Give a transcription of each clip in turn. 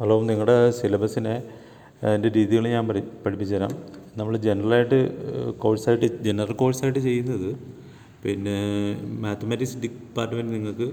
hello നിങ്ങളുടെ സിലബസിനെ അതിൻ്റെ രീതികൾ ഞാൻ പഠി പഠിപ്പിച്ചു തരാം നമ്മൾ ജനറലായിട്ട് കോഴ്സായിട്ട് ജനറൽ കോഴ്സായിട്ട് ചെയ്യുന്നത് പിന്നെ മാത്തമാറ്റിക്സ് ഡിപ്പാർട്ട്മെൻറ്റ് നിങ്ങൾക്ക്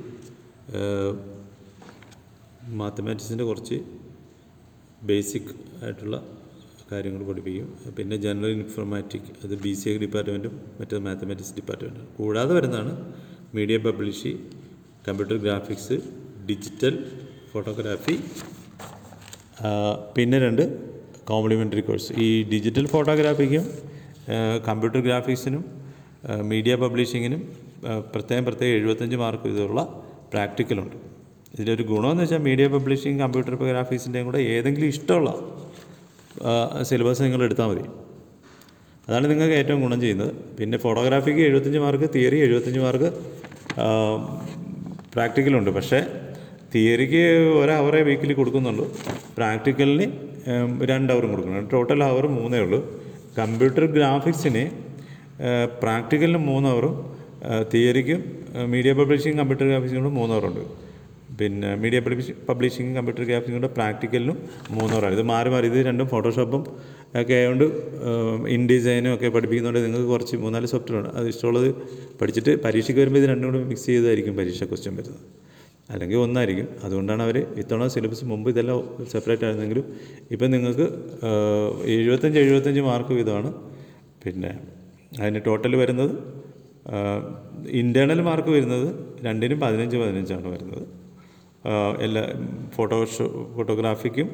മാത്തമാറ്റിക്സിൻ്റെ കുറച്ച് ബേസിക് ആയിട്ടുള്ള കാര്യങ്ങൾ പഠിപ്പിക്കും പിന്നെ ജനറൽ ഇൻഫോർമാറ്റിക് അത് ബി സി ഐ ഡിപ്പാർട്ട്മെൻറ്റും മറ്റേ മാത്തമാറ്റിക്സ് ഡിപ്പാർട്ട്മെൻറ്റും കൂടാതെ വരുന്നതാണ് media publishing computer graphics digital photography പിന്നെ രണ്ട് കോംപ്ലിമെൻ്ററി കോഴ്സ് ഈ ഡിജിറ്റൽ ഫോട്ടോഗ്രാഫിക്കും കമ്പ്യൂട്ടർ ഗ്രാഫിക്സിനും മീഡിയ പബ്ലിഷിങ്ങിനും പ്രത്യേകം പ്രത്യേകം എഴുപത്തഞ്ച് മാർക്ക് വീതമുള്ള പ്രാക്ടിക്കലുണ്ട് ഇതിലൊരു ഗുണമെന്ന് വെച്ചാൽ മീഡിയ പബ്ലിഷിങ് കമ്പ്യൂട്ടർ ഗ്രാഫിക്സിൻ്റെയും കൂടെ ഏതെങ്കിലും ഇഷ്ടമുള്ള സിലബസ് നിങ്ങൾ എടുത്താൽ മതി അതാണ് നിങ്ങൾക്ക് ഏറ്റവും ഗുണം ചെയ്യുന്നത് പിന്നെ ഫോട്ടോഗ്രാഫിക്ക് എഴുപത്തഞ്ച് മാർക്ക് തിയറി എഴുപത്തഞ്ച് മാർക്ക് പ്രാക്ടിക്കലുണ്ട് പക്ഷേ തിയറിക്ക് ഒരു അവറേ വീക്കിലി കൊടുക്കുന്നുള്ളൂ പ്രാക്ടിക്കലിന് രണ്ട് അവറും കൊടുക്കണം ടോട്ടൽ അവർ മൂന്നേ ഉള്ളൂ കമ്പ്യൂട്ടർ ഗ്രാഫിക്സിന് പ്രാക്ടിക്കലിന് മൂന്ന് അവറും തിയറിക്കും മീഡിയ പബ്ലിഷിങ് കമ്പ്യൂട്ടർ ഗ്രാഫിക്സിനും കൂടെ മൂന്ന് അവറുണ്ട് പിന്നെ മീഡിയ പബ്ലിഷിംഗ് പബ്ലിഷിംഗ് കമ്പ്യൂട്ടർ ഗ്രാഫിക്സിനും കൂടെ പ്രാക്ടിക്കലിനും മൂന്ന് അവറാണ് ഇത് മാറി മാറി ഇത് രണ്ടും ഫോട്ടോഷോപ്പും ഒക്കെ ആയതുകൊണ്ട് ഇൻ ഡിസൈനും ഒക്കെ പഠിപ്പിക്കുന്നുണ്ട് നിങ്ങൾക്ക് കുറച്ച് മൂന്നാല് സോഫ്റ്റ്വെയർ ഉണ്ട് അത് ഇഷ്ടമുള്ളത് പഠിച്ചിട്ട് പരീക്ഷയ്ക്ക് വരുമ്പോൾ ഇത് രണ്ടും കൂടെ മിക്സ് ചെയ്തായിരിക്കും പരീക്ഷ ക്വസ്റ്റ്യൻ വരുന്നത് അല്ലെങ്കിൽ ഒന്നായിരിക്കും അതുകൊണ്ടാണ് അവർ ഇത്തവണ സിലബസ് മുമ്പ് ഇതെല്ലാം സെപ്പറേറ്റ് ആയിരുന്നെങ്കിലും ഇപ്പം നിങ്ങൾക്ക് എഴുപത്തഞ്ച് എഴുപത്തഞ്ച് മാർക്ക് വീതമാണ് പിന്നെ അതിന് ടോട്ടൽ വരുന്നത് ഇൻറ്റേർണൽ മാർക്ക് വരുന്നത് രണ്ടിനും പതിനഞ്ച് പതിനഞ്ചാണ് വരുന്നത് എല്ലാ ഫോട്ടോഷോ ഫോട്ടോഗ്രാഫിക്കും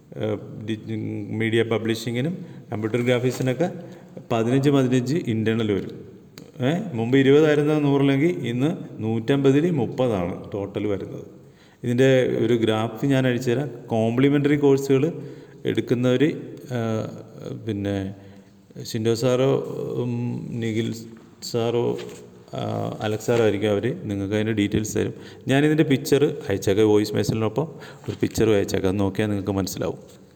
മീഡിയ പബ്ലിഷിങ്ങിനും കമ്പ്യൂട്ടർ ഗ്രാഫിക്സിനൊക്കെ പതിനഞ്ച് പതിനഞ്ച് ഇൻറ്റേർണൽ വരും ഏ മുമ്പ് ഇരുപതായിരുന്ന നൂറിലെങ്കിൽ ഇന്ന് നൂറ്റമ്പതിൽ മുപ്പതാണ് ടോട്ടൽ വരുന്നത് ഇതിൻ്റെ ഒരു ഗ്രാഫ് ഞാൻ അഴിച്ചു തരാം കോംപ്ലിമെൻ്ററി കോഴ്സുകൾ എടുക്കുന്നവർ പിന്നെ ഷിൻഡോ സാറോ നിഖിൽ സാറോ അലക്സ് സാറോ ആയിരിക്കും അവർ നിങ്ങൾക്ക് അതിൻ്റെ ഡീറ്റെയിൽസ് തരും ഞാനിതിൻ്റെ പിക്ചർ അയച്ചേക്കാം വോയിസ് മെസ്സേജിനൊപ്പം ഒരു പിക്ചറും അയച്ചേക്കാം അത് നോക്കിയാൽ നിങ്ങൾക്ക് മനസ്സിലാവും